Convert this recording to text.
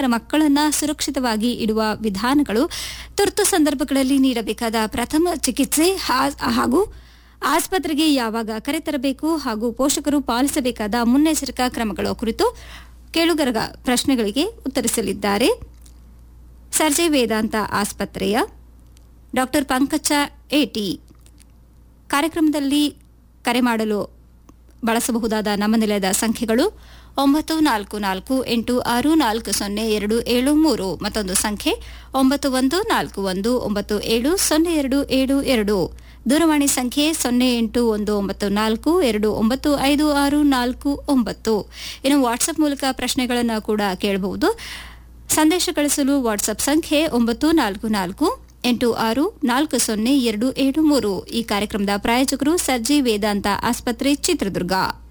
ಮಕ್ಕಳನ್ನ ಸುರಕ್ಷಿತವಾಗಿ ಇಡುವ ವಿಧಾನಗಳು ತುರ್ತು ಸಂದರ್ಭಗಳಲ್ಲಿ ನೀಡಬೇಕಾದ ಪ್ರಥಮ ಚಿಕಿತ್ಸೆ ಹಾ- ಹಾಗೂ ಆಸ್ಪತ್ರೆಗೆ ಯಾವಾಗ ಕರೆತರಬೇಕು ಹಾಗೂ ಪೋಷಕರು ಪಾಲಿಸಬೇಕಾದ ಮುನ್ನೆಚ್ಚರಿಕಾ ಕ್ರಮಗಳ ಕುರಿತು ಕೇಳುಗರ ಪ್ರಶ್ನೆಗಳಿಗೆ ಉತ್ತರಿಸಲಿದ್ದಾರೆ ಸರ್ಜೆ ವೇದಾಂತ ಆಸ್ಪತ್ರೆಯ ಡಾಕ್ಟರ್ ಪಂಕಜ ಎಟಿ ಕಾರ್ಯಕ್ರಮದಲ್ಲಿ ಕರೆ ಮಾಡಲು ಬಳಸಬಹುದಾದ ನಮ್ಮ ನಿಲಯದ ಸಂಖ್ಯೆಗಳು ಒಂಬತ್ತು ನಾಲ್ಕು ನಾಲ್ಕು ಎಂಟು ಆರು ನಾಲ್ಕು ಸೊನ್ನೆ ಎರಡು ಏಳು ಮೂರು ಮತ್ತೊಂದು ಸಂಖ್ಯೆ ಒಂಬತ್ತು ಒಂದು ನಾಲ್ಕು ಒಂದು ಒಂಬತ್ತು ಏಳು ಸೊನ್ನೆ ಎರಡು ಏಳು ಎರಡು ದೂರವಾಣಿ ಸಂಖ್ಯೆ ಸೊನ್ನೆ ಎಂಟು ಒಂದು ಒಂಬತ್ತು ನಾಲ್ಕು ಎರಡು ಒಂಬತ್ತು ಐದು ಆರು ನಾಲ್ಕು ಒಂಬತ್ತು ಇನ್ನು ವಾಟ್ಸ್ಆಪ್ ಮೂಲಕ ಪ್ರಶ್ನೆಗಳನ್ನು ಕೂಡ ಕೇಳಬಹುದು ಸಂದೇಶ ಕಳಿಸಲು ವಾಟ್ಸ್ಆಪ್ ಸಂಖ್ಯೆ ಒಂಬತ್ತು ನಾಲ್ಕು ನಾಲ್ಕು ಎಂಟು ಆರು ನಾಲ್ಕು ಸೊನ್ನೆ ಎರಡು ಏಳು ಮೂರು ಈ ಕಾರ್ಯಕ್ರಮದ ಪ್ರಾಯೋಜಕರು ಸರ್ಜಿ ವೇದಾಂತ ಆಸ್ಪತ್ರೆ ಚಿತ್ರದುರ್ಗ